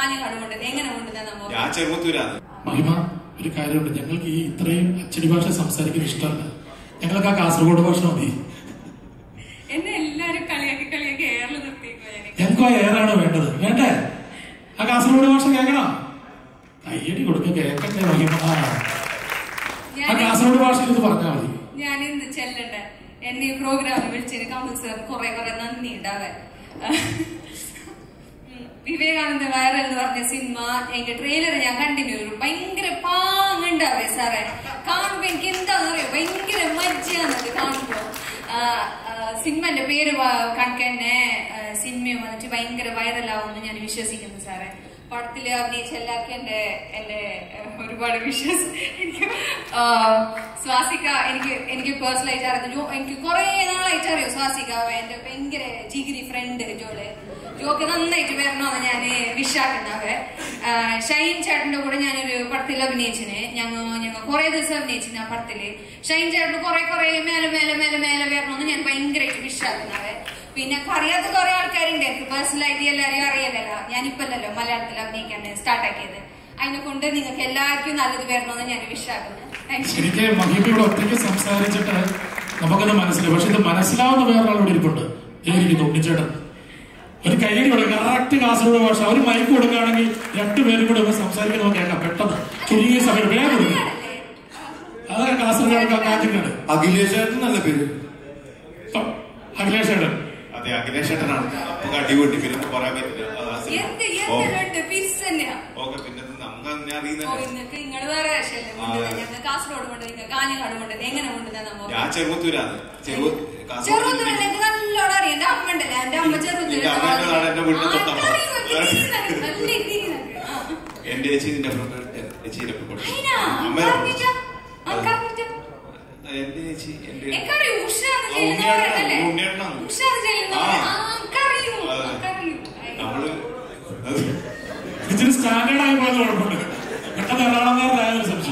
കാഞ്ഞങ്ങാട് കൊണ്ടുവന്നത് എങ്ങനെ കൊണ്ടുവന്നത് നമ്മ ഞാൻ ചെറുപ്പത്തൂരാണ് മഹിമ ഒരു കാര്യമുണ്ട് ഞങ്ങൾക്ക് ഈ ഇത്രയും അച്ചടി ഭാഷ സംസാരിക്കുന്ന ഇഷ്ടമല്ല ഞങ്ങൾക്ക് ആ കാസർഗോഡ് ഭാഷ മതി എന്നെ എല്ലാരും കളിയാക്കി കളിയാക്കി ഏറിൽ നിർത്തിയേക്കോ ഞാൻ ഞങ്ങൾക്ക് ആ ഏറാണ് വേണ്ടത് വേണ്ടേ ആ കാസർഗോഡ് ഭാഷ കേൾക്കണം കയ്യടി കൊടുക്ക കേൾക്കട്ടെ മഹിമ ആ ആ ഞാൻ കാസർഗോഡ് ഭാഷയിൽ ഇത് പറഞ്ഞാൽ മതി ഞാൻ ഇന്ന് ചെല്ലണ്ട എന്നെ ഈ പ്രോഗ്രാമിൽ വിളിച്ചതിന് കമൽ സാർ കുറെ കുറെ നന്ദി ഉണ്ടാവാൻ ഉം, വിവേകാനന്ദ വയറൽ എന്ന് പറഞ്ഞ സിനിമ എന്റെ ട്രെയിലർ ഞാൻ കണ്ടിന്യൂ ചെയ്തു ഭയങ്കര പാങ്ങുണ്ടാവേ സാറേ കാണുമ്പോ എനിക്ക് എന്താന്ന് അറിയോ ഭയങ്കര മജ്ജാന്നത് കാണുമ്പോ ആ, ആ, സിനിമന്റെ പേര് കണക്കന്നെ സിനിമയും വന്നിട്ട് ഭയങ്കര വൈറലാവുമെന്ന് ഞാൻ വിശ്വസിക്കുന്നു സാറേ പടത്തില് അഭിനയിച്ച എല്ലാവർക്കും എന്റെ എന്റെ ഏഹ്, ഒരുപാട് വിശ്വാസം എനിക്ക് ആ, സ്വാസിക എനിക്ക് എനിക്ക് പേഴ്സണലായിട്ട് അറിയുന്നു എനിക്ക് കുറെ നാളായിട്ട് അറിയോ സ്വാസിക എന്റെ ഭയങ്കര ജിഗിരി ഫ്രണ്ട് ജോള് ജോക്ക് നന്നായിട്ട് വരണമെന്ന് ഞാൻ വിശ്വാക്കുന്നവേ ഷൈൻ ചേട്ടന്റെ കൂടെ ഞാനൊരു പടത്തിൽ അഭിനയിച്ചിന് ഞങ്ങൾ ഞങ്ങൾ കുറെ ദിവസം അഭിനയിച്ചിന് ആ പടത്തില് ഷൈൻ ചേട്ടന് കുറെ കുറെ മേലെ മേലെ മേലെ മേലെ വരണമെന്ന് ഞാൻ ഭയങ്കരമായിട്ട് വിശ്വാക്കുന്നവേ പിന്നെ അറിയാത്ത കുറെ ആൾക്കാരുണ്ട് എനിക്ക് പേഴ്സണലായിട്ട് എല്ലാവരെയും അറിയാലല്ലോ ഞാനിപ്പല്ലല്ലോ മലയാളത്തിൽ അഭിനയിക്കാൻ സ്റ്റാർട്ട് ആക്കിയത് അതിനെ കൊണ്ട് നിങ്ങൾക്ക് എല്ലാവർക്കും നല്ലത് വരണമെന്ന് ഞാൻ വിശ്വാക്കുന്നു താങ്ക് യു ശരിക്ക് മഹിമയോട് ഒറ്റയ്ക്ക് സംസാരിച്ചിട്ട് നമുക്കത് മനസ്സിലായി പക്ഷെ ഇത് മനസ്സിലാവുന്ന വേറൊരാളോട് ഇരിപ്പുണ്ട് ഏരിക്കുന്നു ഉണ്ണിച്ചേട്ടൻ ഒരു കൈയടി കൊടുക്കുക കറക്റ്റ് കാസർഗോഡ് ഭാഷ ഒരു മൈക്ക് കൊടുക്കുകയാണെങ്കിൽ രണ്ടുപേരും കൂടെ ഒന്ന് സംസാരിക്കുന്നത് കേൾക്കാം പെട്ടെന്ന് ചുരുങ്ങിയ സമയം വേഗം കൊടുക്കും അതാണ് കാസർഗോഡ് കാഞ്ഞങ്ങാട് അഖിലേഷ് ചേട്ടൻ നല്ല പേര് ഇപ്പം അഖിലേഷ് ചേട്ടൻ അതെ അഖിലേഷ് ചേട്ടനാണ് അപ്പൊ അടിപൊളി പിന്നെ പറയാൻ പറ്റില്ല അത് ആ സിനിമ. എന്ത് ഓ, എന്ത് രണ്ട് ഫിക്സ് തന്നെയാ ഓക്കെ പിന്നെ ഇത് നമുക്ക് അങ്ങനെ ഓ, അറിയുന്നില്ല ഇന്നൊക്കെ നിങ്ങള് വേറെ ആശയല്ലേ കൊണ്ടുവന്നത്. ഞങ്ങൾ കാസർഗോഡ് കൊണ്ടുവന്നത് കാഞ്ഞങ്ങാട് കൊണ്ടുവന്നത് എങ്ങനെ കൊണ്ടുവന്നത് നമ്മ ഞാൻ ചെറുപ്പത്തൂരാണ് ചെറു കാസർഗോഡ് ചെറുതുള്ള എനിക്ക് നല്ലോണം അറിയാം എന്റെ അമ്മ ഉണ്ടല്ലേ എന്റെ അമ്മ ചെറുതുള്ള എന്റെ അമ്മേന്റെ നാട് എന്റെ വീടിന്റെ ആ, തൊട്ടപ്പുറം. എനിക്കറിയും, എനിക്ക് തിരിഞ്ഞു നല്ല തിരിഞ്ഞു. ആ. എന്റെ ചേച്ചി നിന്റെ ചേച്ചിയുടെ അതിനാ? അമ്മ പറഞ്ഞിട്ടാ? ആൾക്കാർക്കിട്ട്? എന്റെ ചേച്ചി എന്റെ എനിക്കറിയും, ഉഷാന്ന് ആ, ചെല്ലുന്ന ഉണ്ണിയേട്ടനാണ്, പോലെയല്ലേ? ഉണ്ണിയേട്ടനാണ്. ഉഷാന്ന് ചെല്ലുന്ന ആ. പോലെ. ആ, എനിക്കറിയും, അതെ. എനിക്കറിയും. നമ്മള് ഇച്ചിരി സ്റ്റാൻഡേർഡ് ആയി പോയത് കുഴപ്പമുണ്ട് പെട്ടെന്ന് എറണാകുളം സംശയം